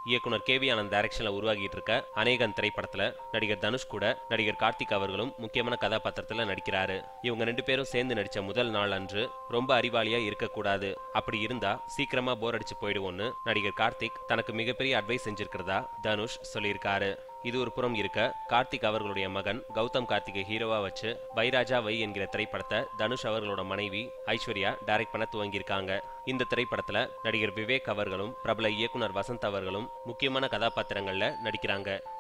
இயக்குனர் K V Anand டைரக்ஷன்ல உருவாகிட்டு இருக்க அநேகன் திரைப்படத்துல நடிகர் தனுஷ் கூட நடிகர் கார்த்திக் அவர்களும் முக்கியமான கதாபாத்திரத்துல நடிக்கிறாரு இவங்க ரெண்டு பேரும் சேர்ந்து நடிச்ச முதல் நாள் அன்று ரொம்ப அறிவாளியா இருக்கக்கூடாது அப்படி இருந்தா சீக்கிரமா போர் அடிச்சு போயிடுவோன்னு நடிகர் கார்த்திக் தனக்கு மிகப்பெரிய அட்வைஸ் செஞ்சிருக்கிறதா தனுஷ் சொல்லியிருக்காரு இது ஒரு புறம் இருக்க கார்த்திக் அவர்களுடைய மகன் கௌதம் கார்த்திகை ஹீரோவா வச்சு வைராஜா வை என்கிற திரைப்படத்தை தனுஷ் அவர்களோட மனைவி ஐஸ்வர்யா டைரக்ட் பண்ண துவங்கியிருக்காங்க இந்த திரைப்படத்துல நடிகர் விவேக் அவர்களும் பிரபல இயக்குனர் வசந்த் அவர்களும் முக்கியமான கதாபாத்திரங்கள்ல நடிக்கிறாங்க